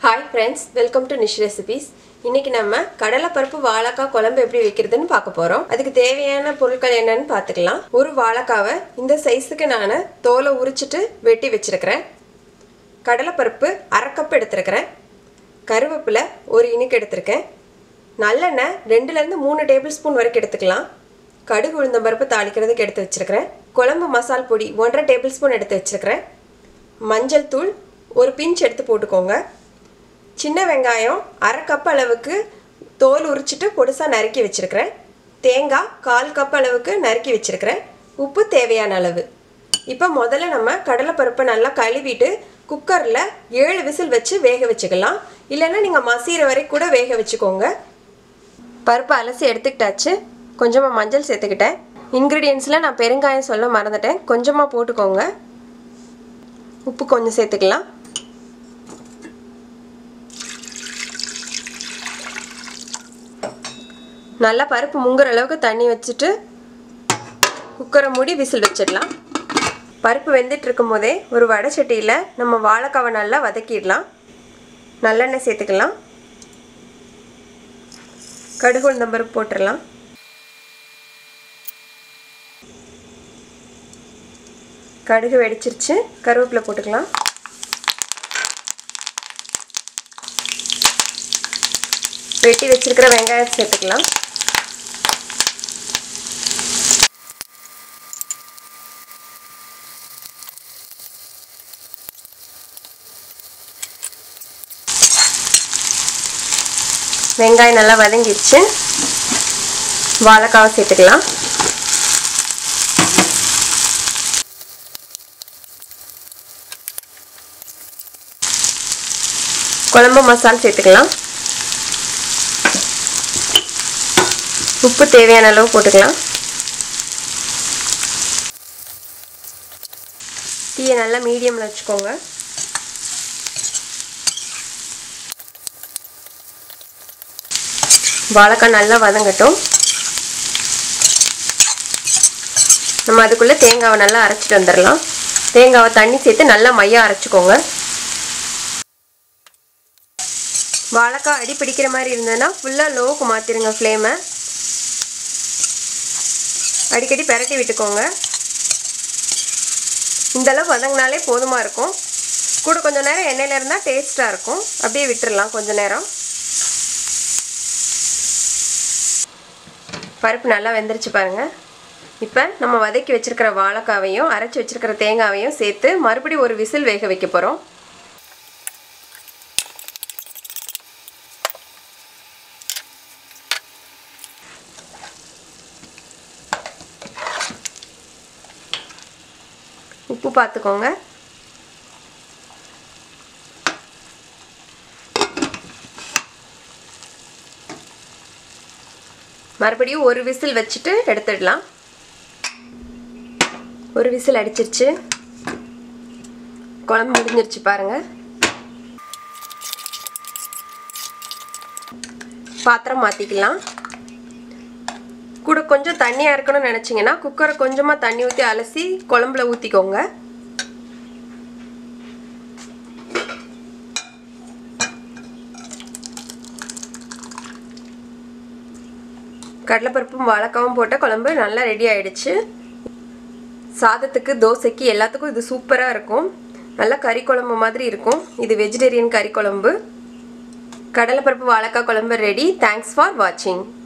hi friends welcome to Nish recipes இன்னைக்கு நம்ம கடலைப்பருப்பு வாழைக்காய் குழம்பு எப்படி வைக்கிறதுன்னு பார்க்க போகிறோம் அதுக்கு தேவையான பொருட்கள் என்னன்னு பார்த்துக்கலாம் ஒரு வாழைக்காவை இந்த சைஸுக்கு நான் தோலை உரிச்சிட்டு வெட்டி வச்சிருக்கிறேன் கடலைப்பருப்பு அரை கப் எடுத்திருக்கிறேன் கருவேப்பிலை ஒரு இனிக்கு எடுத்திருக்கேன் நல்லெண்ணெய் ரெண்டுலேருந்து மூணு டேபிள் ஸ்பூன் வரைக்கும் எடுத்துக்கலாம் கடுகு உளுந்தம் பருப்பு தாளிக்கிறதுக்கு எடுத்து வச்சிருக்கிறேன் குழம்பு மசால் பொடி ஒன்றரை டேபிள் ஸ்பூன் எடுத்து வச்சிருக்கிறேன் மஞ்சள் தூள் ஒரு பிஞ்ச் எடுத்து போட்டுக்கோங்க சின்ன வெங்காயம் அரை கப் அளவுக்கு தோல் உரிச்சிட்டு பொடிசாக நறுக்கி வச்சுருக்கிறேன் தேங்காய் கால் கப் அளவுக்கு நறுக்கி வச்சுருக்கிறேன் உப்பு தேவையான அளவு இப்போ முதல்ல நம்ம கடலைப்பருப்பை நல்லா கழுவிட்டு குக்கரில் ஏழு விசில் வச்சு வேக வச்சுக்கலாம் இல்லைன்னா நீங்கள் மசீர வரை கூட வேக வச்சுக்கோங்க பருப்பு அலசி எடுத்துக்கிட்டாச்சு கொஞ்சமாக மஞ்சள் சேர்த்துக்கிட்டேன் இன்க்ரீடியன்ஸில் நான் பெருங்காயம் சொல்ல மறந்துட்டேன் கொஞ்சமாக போட்டுக்கோங்க உப்பு கொஞ்சம் சேர்த்துக்கலாம் நல்லா பருப்பு முங்குற அளவுக்கு தண்ணி வச்சுட்டு குக்கரை மூடி விசில் வச்சிடலாம் பருப்பு வெந்துட்டு இருக்கும் போதே ஒரு வடை சட்டியில் நம்ம வாழைக்காவை நல்லா வதக்கிடலாம் நல்லெண்ணெய் சேர்த்துக்கலாம் கடுகு உளுந்தம் பருப்பு போட்டுடலாம் கடுகு வெடிச்சிருச்சு கருவேப்பிலை போட்டுக்கலாம் வெட்டி வச்சிருக்கிற வெங்காயத்தை சேர்த்துக்கலாம் வெங்காயம் நல்லா வதங்கிடுச்சு வாழைக்காவை சேர்த்துக்கலாம் குழம்பு மசால் சேர்த்துக்கலாம் உப்பு தேவையான அளவு போட்டுக்கலாம் தீயை நல்லா மீடியமில் வச்சுக்கோங்க வாழைக்காய் நல்லா வதங்கட்டும் நம்ம அதுக்குள்ளே தேங்காவை நல்லா அரைச்சிட்டு வந்துடலாம் தேங்காவை தண்ணி சேர்த்து நல்லா மையாக அரைச்சிக்கோங்க வாழைக்காய் அடி பிடிக்கிற மாதிரி இருந்ததுன்னா ஃபுல்லாக லோவுக்கு மாற்றிடுங்க ஃப்ளேமை அடிக்கடி பெரட்டி விட்டுக்கோங்க இந்தளவு வதங்கினாலே போதுமாக இருக்கும் கூட கொஞ்சம் நேரம் எண்ணெயில் இருந்தால் டேஸ்ட்டாக இருக்கும் அப்படியே விட்டுடலாம் கொஞ்சம் நேரம் பருப்பு நல்லா வெந்துருச்சு பாருங்கள் இப்போ நம்ம வதக்கி வச்சுருக்கிற வாழைக்காவையும் அரைச்சி வச்சுருக்கிற தேங்காவையும் சேர்த்து மறுபடியும் ஒரு விசில் வேக வைக்க போகிறோம் உப்பு பார்த்துக்கோங்க மறுபடியும் ஒரு விசில் வச்சுட்டு எடுத்துடலாம் ஒரு விசில் அடிச்சிருச்சு குழம்பு முடிஞ்சிருச்சு பாருங்க பாத்திரம் மாற்றிக்கலாம் கூட கொஞ்சம் தண்ணியாக இருக்கணும்னு நினச்சிங்கன்னா குக்கரை கொஞ்சமாக தண்ணி ஊற்றி அலசி குழம்புல ஊற்றிக்கோங்க கடலைப்பருப்பும் வாழைக்காவும் போட்ட குழம்பு நல்லா ரெடி ஆயிடுச்சு சாதத்துக்கு தோசைக்கு எல்லாத்துக்கும் இது சூப்பராக இருக்கும் நல்லா கறி குழம்பு மாதிரி இருக்கும் இது வெஜிடேரியன் கறி குழம்பு கடலைப்பருப்பு வாழைக்காய் குழம்பு ரெடி தேங்க்ஸ் ஃபார் வாட்சிங்